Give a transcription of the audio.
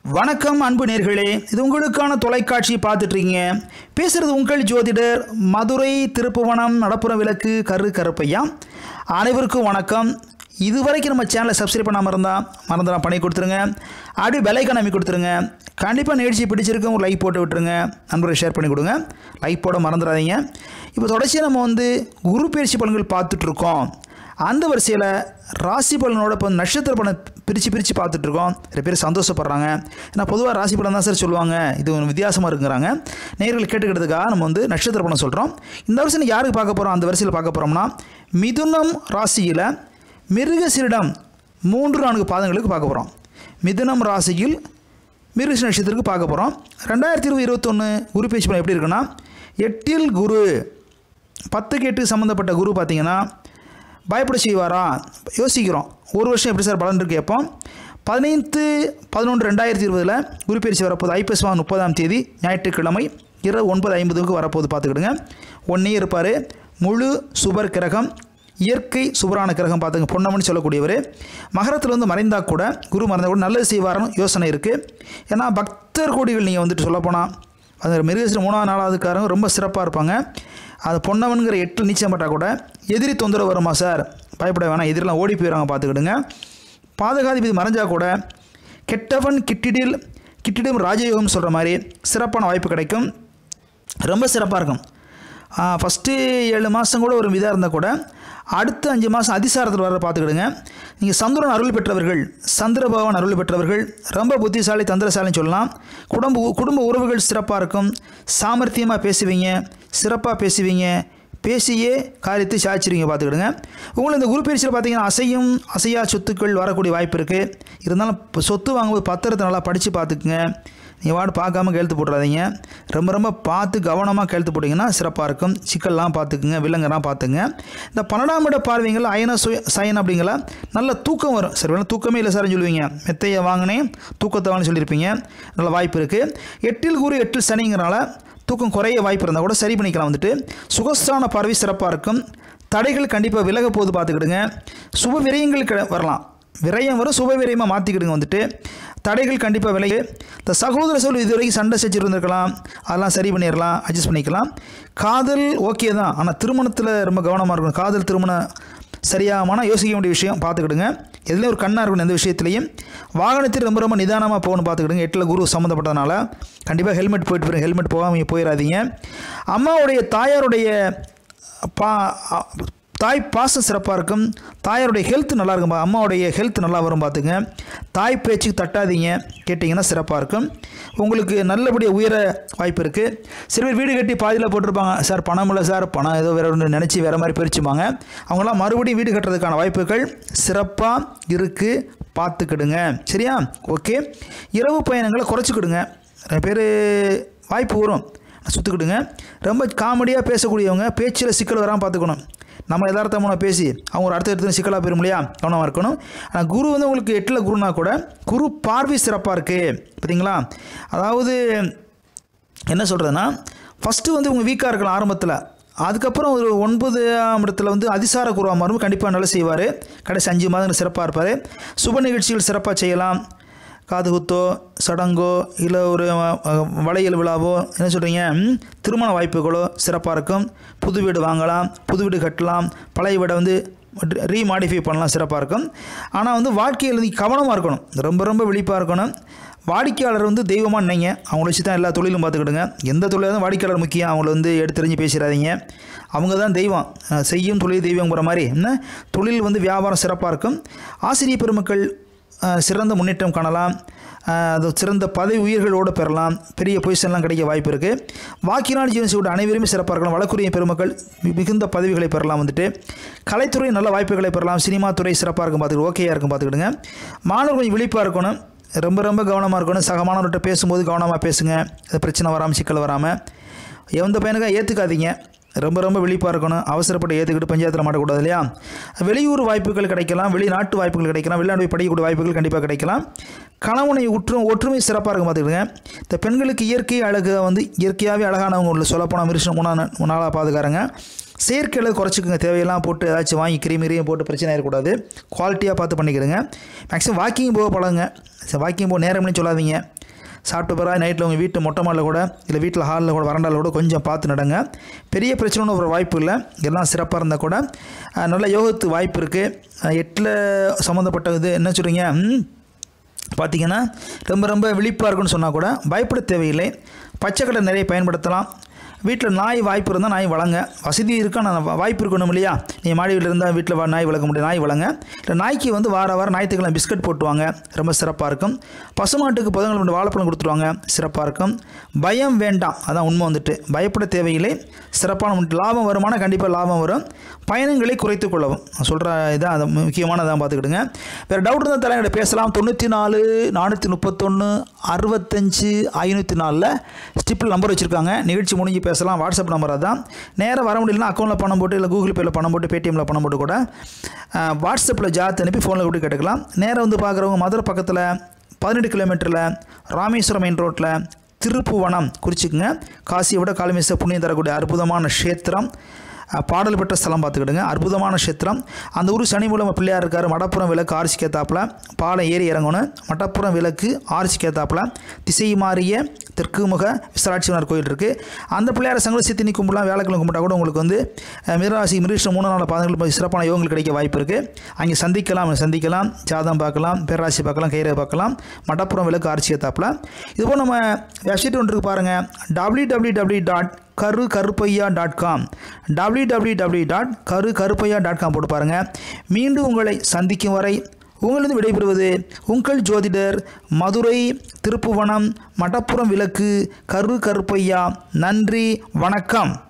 வணக்கம் அன்பு நேர்களே இது உங்களுக்கான தொலைக்காட்சி பார்த்துட்டு இருக்கீங்க பேசுறது உங்கள் ஜோதிடர் மதுரை திருப்புவனம் நடப்புற விளக்கு கரு கருப்பையா அனைவருக்கும் வணக்கம் இதுவரைக்கும் நம்ம சேனலை சப்ஸ்கிரைப் பண்ணாமல் இருந்தால் மறந்துடாம பண்ணி கொடுத்துருங்க அப்படி பெலைக்கான அமைக்க கொடுத்துருங்க கண்டிப்பாக நிகழ்ச்சி பிடிச்சிருக்கும் ஒரு லைக் போட்டு விட்டுருங்க நண்பரை ஷேர் பண்ணி கொடுங்க லைக் போட மறந்துடாதீங்க இப்போ தொடர்ச்சியாக நம்ம வந்து குரு பயிற்சி பலன்கள் பார்த்துட்ருக்கோம் அந்த வரிசையில் ராசி பலனோட இப்போ நட்சத்திர பலன் பிரித்து பிரித்து பார்த்துட்ருக்கோம் நிறைய பேர் சந்தோஷப்படுறாங்க ஏன்னா பொதுவாக ராசி பலன் தான் சார் சொல்லுவாங்க இது ஒரு வித்தியாசமாக இருக்குங்கிறாங்க நேர்கள் கேட்டுக்கிறதுக்காக நம்ம வந்து நட்சத்திர பலன் சொல்கிறோம் இந்த வருஷம் யாருக்கு பார்க்க போகிறோம் அந்த வரிசையில் பார்க்க போகிறோம்னா மிதுனம் ராசியில் மிருகசிரிடம் மூன்று நான்கு பாதங்களுக்கு பார்க்க போகிறோம் மிதுனம் ராசியில் மிருக நட்சத்திரத்துக்கு பார்க்க போகிறோம் ரெண்டாயிரத்தி இருபது இருபத்தொன்று குரு பேச்சு பலன் எப்படி இருக்குன்னா எட்டில் குரு பத்துக்கு எட்டு சம்மந்தப்பட்ட குரு பார்த்தீங்கன்னா பயப்பட செய்வாரா யோசிக்கிறோம் ஒரு வருஷம் எப்படி சார் பலன் இருக்கு கேட்போம் பதினைந்து பதினொன்று ரெண்டாயிரத்தி இருபதில் குரு பயிற்சி வரப்போகுது ஐப்பசி மாதம் முப்பதாம் தேதி ஞாயிற்றுக்கிழமை இரவு ஒன்பது ஐம்பதுக்கு வரப்போகுது பார்த்துக்கிடுங்க ஒன்னே இருப்பார் முழு சுபர் கிரகம் இயற்கை சுபரான கிரகம் பார்த்துங்க பொன்னமன்னு சொல்லக்கூடியவர் மகரத்தில் வந்து மறைந்தா கூட குரு மறைந்தா கூட நல்லது செய்வார்னு யோசனை இருக்குது ஏன்னா பக்தர் கோடிகள் நீங்கள் வந்துட்டு சொல்லப்போனால் அது மிருகசிர மூணாவது நாலாவதுக்காரங்க ரொம்ப சிறப்பாக இருப்பாங்க அது பொன்னவனுங்கிற எட்டு நீச்சம் பட்டால் கூட எதிரி தொந்தரவு வருமா சார் பயப்பட வேணாம் எதிரெலாம் ஓடி போயிடுறாங்க பார்த்துக்கிடுங்க பாதகாதிபதி மறைஞ்சா கூட கெட்டவன் கிட்டிடில் கிட்டிடும் ராஜயோகம் சொல்கிற மாதிரி சிறப்பான வாய்ப்பு கிடைக்கும் ரொம்ப சிறப்பாக இருக்கும் ஃபஸ்ட்டு ஏழு மாதம் கூட ஒரு விதாக இருந்தால் கூட அடுத்த அஞ்சு மாதம் அதிசாரத்தில் வர பார்த்துக்கிடுங்க நீங்கள் சந்திரன் அருள் பெற்றவர்கள் சந்திர பகவான் அருள் பெற்றவர்கள் ரொம்ப புத்திசாலி தந்திரசாலின்னு சொல்லலாம் குடும்ப குடும்ப உறவுகள் சிறப்பாக இருக்கும் சாமர்த்தியமாக பேசுவீங்க சிறப்பாக பேசுவீங்க பேசியே காரியத்தை சாய்ச்சிருவீங்க பார்த்துக்கிடுங்க உங்களுக்கு இந்த குரு பயிற்சியில் பார்த்தீங்கன்னா அசையும் அசையா சொத்துக்கள் வரக்கூடிய வாய்ப்பு இருக்குது இருந்தாலும் இப்போ சொத்து வாங்கும்போது பத்திரத்தை நல்லா படித்து பார்த்துக்குங்க நீங்கள் வாடு பார்க்காம கழுத்து போட்டுறாதீங்க ரொம்ப ரொம்ப பார்த்து கவனமாக கழுத்து போட்டிங்கன்னா சிறப்பாக இருக்கும் சிக்கல்லாம் பார்த்துக்குங்க விலங்கெல்லாம் பார்த்துங்க இந்த பன்னெண்டாம் இட பார்வைங்கள் அயன சுய சயன் அப்படிங்கிற நல்ல தூக்கம் வரும் சரி வேணா தூக்கமே இல்லை சார்னு சொல்லுவீங்க மெத்தையை வாங்கினேன் தூக்கத்தை வாங்கன்னு சொல்லியிருப்பீங்க நல்ல வாய்ப்பு இருக்குது எட்டில் குரு எட்டில் சனிங்கிறனால தூக்கம் குறைய வாய்ப்பு இருந்தால் கூட சரி பண்ணிக்கலாம் வந்துட்டு சுகஸ்தான பார்வை சிறப்பாக இருக்கும் தடைகள் கண்டிப்பாக விலக போது பார்த்துக்கிடுங்க சுப விரயங்கள் க- வரலாம் விரயம் வரும் சுப விரயமாக மாற்றிக்கிடுங்க வந்துட்டு தடைகள் கண்டிப்பாக விலகி இந்த சகோதர சொல் இது வரைக்கும் சண்டை செஞ்சு இருந்திருக்கலாம் அதெல்லாம் சரி பண்ணிடலாம் அட்ஜஸ்ட் பண்ணிக்கலாம் காதல் ஓகே தான் ஆனால் திருமணத்தில் ரொம்ப கவனமாக இருக்கணும் காதல் திருமணம் சரியாகமான யோசிக்க வேண்டிய விஷயம் பார்த்துக்கிடுங்க எதுலேயும் ஒரு கண்ணாக இருக்கணும் எந்த விஷயத்துலையும் வாகனத்தில் ரொம்ப ரொம்ப நிதானமாக போகணும் பார்த்துக்கிடுங்க எட்டில் குரு சம்மந்தப்பட்டதுனால கண்டிப்பாக ஹெல்மெட் போயிட்டு போயிருங்க ஹெல்மெட் போகாமல் போயிடாதீங்க அம்மாவுடைய தாயாருடைய பா அ- தாய் பாசம் சிறப்பாக இருக்கும் தாயாருடைய ஹெல்த் நல்லா இருக்கும் அம்மாவுடைய ஹெல்த் நல்லா வரும் பார்த்துங்க தாய் பேச்சுக்கு தட்டாதீங்க கேட்டிங்கன்னா சிறப்பாக இருக்கும் உங்களுக்கு நல்லபடியாக உயர வாய்ப்பு இருக்குது சில பேர் வீடு கட்டி பாதியில் போட்டிருப்பாங்க சார் பணம் இல்லை சார் பணம் ஏதோ வேறு ஒன்று நினச்சி வேறு மாதிரி பிரிச்சுப்பாங்க அவங்களாம் மறுபடியும் வீடு கட்டுறதுக்கான வாய்ப்புகள் சிறப்பாக இருக்குது பார்த்துக்கிடுங்க சரியா ஓகே இரவு பயணங்களை குறைச்சிக்கிடுங்க நிறைய பேர் வாய்ப்பு வரும் சுற்றுக்கிடுங்க ரொம்ப காமெடியாக பேசக்கூடியவங்க பேச்சில் சிக்கல் வராமல் பார்த்துக்கணும் நம்ம யதார்த்தமான பேசி அவங்க ஒரு அடுத்த இடத்துல சிக்கலாக போயிடும் இல்லையா கவனமாக இருக்கணும் ஆனால் குரு வந்து உங்களுக்கு எட்டில் குருனா கூட குரு பார்வை சிறப்பாக இருக்குது பார்த்தீங்களா அதாவது என்ன சொல்கிறதுனா ஃபஸ்ட்டு வந்து உங்கள் வீக்காக இருக்கலாம் ஆரம்பத்தில் அதுக்கப்புறம் ஒரு ஒன்பதாம் இடத்துல வந்து அதிசார குருவா மாறும் கண்டிப்பாக நல்லா செய்வார் கடைசி அஞ்சு மாதங்கள் சிறப்பாக இருப்பார் சுப நிகழ்ச்சிகள் சிறப்பாக செய்யலாம் காது குத்தோ சடங்கோ இல்லை ஒரு அஹ், வளையல் விழாவோ என்ன சொல்கிறீங்க ம், திருமண வாய்ப்புகளோ சிறப்பாக இருக்கும் புது வீடு வாங்கலாம் புது வீடு கட்டலாம் பழைய வீடை வந்து ரீமாடிஃபை பண்ணலாம் சிறப்பாக இருக்கும் ஆனால் வந்து வாழ்க்கையில் வந்து கவனமாக இருக்கணும் ரொம்ப ரொம்ப விழிப்பாக இருக்கணும் வாடிக்கையாளர் வந்து தெய்வமாக நினைங்க அவங்கள வச்சு தான் எல்லா தொழிலும் பார்த்துக்கிடுங்க எந்த தொழிலாக இருந்தாலும் வாடிக்கையாளர் முக்கியம் அவங்கள வந்து எடுத்தெறிஞ்சு பேசிடாதீங்க அவங்க தான் தெய்வம் அஹ் செய்யும் தொழில் தெய்வங்கிற மாதிரி என்ன தொழில் வந்து வியாபாரம் சிறப்பாக இருக்கும் ஆசிரியர் பெருமக்கள் அஹ், சிறந்த முன்னேற்றம் காணலாம் அஹ், அது சிறந்த பதவி உயர்களோடு பெறலாம் பெரிய பொசிஷன்லாம் கிடைக்க வாய்ப்பு இருக்குது வாக்கினால் ஜீவன்சியோட அனைவருமே சிறப்பாக இருக்கலாம் வழக்குரிய பெருமக்கள் மி- மிகுந்த பதவிகளை பெறலாம் வந்துட்டு கலைத்துறை நல்ல வாய்ப்புகளை பெறலாம் சினிமா துறை சிறப்பாக இருக்கும் பார்த்துக்கிட்டு ஓகேயாக இருக்கும் பார்த்துக்கிடுங்க மாணவர் கொஞ்சம் விழிப்பாக இருக்கணும் ரொம்ப ரொம்ப கவனமாக இருக்கணும் சக மாணவர்கிட்ட பேசும்போது கவனமாக பேசுங்க அது பிரச்சனை வராமல் சிக்கல் வராமல் எந்த பையனுக்கும் ஏற்றுக்காதீங்க ரொம்ப ரொம்ப விழிப்பாக இருக்கணும் அவசரப்பட்டு ஏற்றுக்கிட்டு பஞ்சாயத்தில் மாட்டக்கூடாது இல்லையா வெளியூர் வாய்ப்புகள் கிடைக்கலாம் வெளிநாட்டு வாய்ப்புகள் கிடைக்கலாம் வெளிநாடு போய் படிக்கக்கூடிய வாய்ப்புகள் கண்டிப்பாக கிடைக்கலாம் கணவனை உற்றும் ஒற்றுமை சிறப்பாக இருக்கும் பார்த்துக்கிடுங்க இந்த பெண்களுக்கு இயற்கை அழகு வந்து இயற்கையாகவே அழகானவங்க உள்ள சொல்லப்போனால் மிருஷம் மூணா நாளாக பாதுகாரங்க செயற்கையில் குறைச்சிக்கோங்க தேவையெல்லாம் போட்டு ஏதாச்சும் வாங்கி கிரீம் கிரீம் போட்டு பிரச்சனை ஆகிடக்கூடாது குவாலிட்டியாக பார்த்து பண்ணிக்கிடுங்க மேக்ஸிமம் வாக்கிங் போக பழகுங்க சரி வாக்கிங் போக நேரம்னு சொல்லாதீங்க சாப்பிட்ட பிறகு நைட்டில் உங்கள் வீட்டு மொட்டை மாடில் கூட இல்லை வீட்டில் ஹாலில் கூட வறண்டாவில் கூட கொஞ்சம் பார்த்து நடங்க பெரிய பிரச்சனைன்னு ஒரு வாய்ப்பு இல்லை எல்லாம் சிறப்பாக இருந்தால் கூட அஹ், நல்ல யோகத்து வாய்ப்பு இருக்குது எட்டில் சம்மந்தப்பட்ட இது என்ன சொல்கிறீங்க ம், பார்த்தீங்கன்னா ரொம்ப ரொம்ப விழிப்பாக இருக்குன்னு சொன்னால் கூட பயப்பட தேவையில்லை பச்சைக்கடலை நிறைய பயன்படுத்தலாம் வீட்டில் நாய் வாய்ப்பு இருந்தால் நாய் வளங்க வசதி இருக்கா நான் வாய்ப்பு இருக்கணும் இல்லையா நீங்கள் மாடி வீட்டில் இருந்தால் வீட்டில் வா- நாய் வளர்க்க முடியும் நாய் வளங்க இல்லை நாய்க்கு வந்து வார வாரம் ஞாயிற்றுக்கிழமை பிஸ்கட் போட்டுவாங்க ரொம்ப சிறப்பாக இருக்கும் பசுமாட்டுக்கு புதங்கள் ரெண்டு வாழைப்பழம் கொடுத்துருவாங்க சிறப்பாக இருக்கும் பயம் வேண்டாம் அதான் உண்மை வந்துட்டு பயப்பட தேவையில்லை சிறப்பான முன்~ லாபம் வருமானம் கண்டிப்பாக லாபம் வரும் பயணங்களை குறைத்து கொள்ளவும் நான் சொல்கிற இதான் அது முக்கியமானதான் பார்த்துக்கிடுங்க வேறு டவுட் இருந்தால் தலைங்கிட்ட பேசலாம் தொண்ணூற்றி நாலு நானூற்றி முப்பத்தொன்று அறுபத்தஞ்சு ஐநூற்றி நாலில் ஸ்டிப்பில் நம்பர் வச்சுருக்காங்க நிகழ்ச்சி முடிஞ்சு பேசலாம் வாட்ஸ்அப் நம்பர் அதான் நேராக வர முடியலனா அக்கௌண்ட்டில் பணம் போட்டு இல்லை கூகுள் பேயில் பணம் போட்டு பேடிஎம்மில் பணம் போட்டு கூட அஹ், வாட்ஸ்அப்பில் ஜாத் அனுப்பி ஃபோனில் கூட கேட்டுக்கலாம் நேராக வந்து பார்க்குறவங்க மதுரை பக்கத்தில் பதினெட்டு கிலோமீட்டரில் ராமேஸ்வரம் மெயின் ரோட்டில் திருப்புவனம் குறிச்சிக்கங்க காசியை விட காலமேச புண்ணியம் தரக்கூடிய அற்புதமான க்ஷேத்திரம் அஹ், பாடல் பெற்ற ஸ்தலம் பார்த்துக்கிடுங்க அற்புதமான க்ஷேத்திரம் அந்த ஊர் சனி மூலம் பிள்ளையார் இருக்கார் மடப்புறம் விளக்கு ஆர்ச்சி கேத்தாப்புல பாலம் ஏறி இறங்கணும் மட்டப்புறம் விளக்கு ஆர்ச்சி கேத்தாப்புல திசை மாறிய தெற்கு முக விசாலாட்சிவனர் கோயில் இருக்குது அந்த பிள்ளையார சங்கல சித்தினி கும்பிடலாம் வேலைக்கிழமை கும்பிட்டா கூட உங்களுக்கு வந்து அஹ், மிருராசி மிருஷ்ண மூணு நாள் பாதங்கள் போய் சிறப்பான யோகங்கள் கிடைக்க வாய்ப்பு இருக்குது அங்கே சந்திக்கலாம் சந்திக்கலாம் ஜாதம் பார்க்கலாம் பேராசி பார்க்கலாம் கைரை பார்க்கலாம் மட்டப்புறம் விளக்கு ஆர்ச்சி கேத்தாப்புல இதுபோல் நம்ம வெப்சைட் ஒன்று இருக்கு பாருங்கள் டபிள்யூ டபிள்யூ டபிள்யூ டாட் கரு Karuppaiah dot com W W W dot கரு கருப்பையா டாட் காம் போட்டு பாருங்கள் மீண்டும் உங்களை சந்திக்கும் வரை உங்களிடம் விடைபெறுவது உங்கள் ஜோதிடர் மதுரை திருப்புவனம் மடப்புறம் விளக்கு கரு கருப்பையா நன்றி வணக்கம்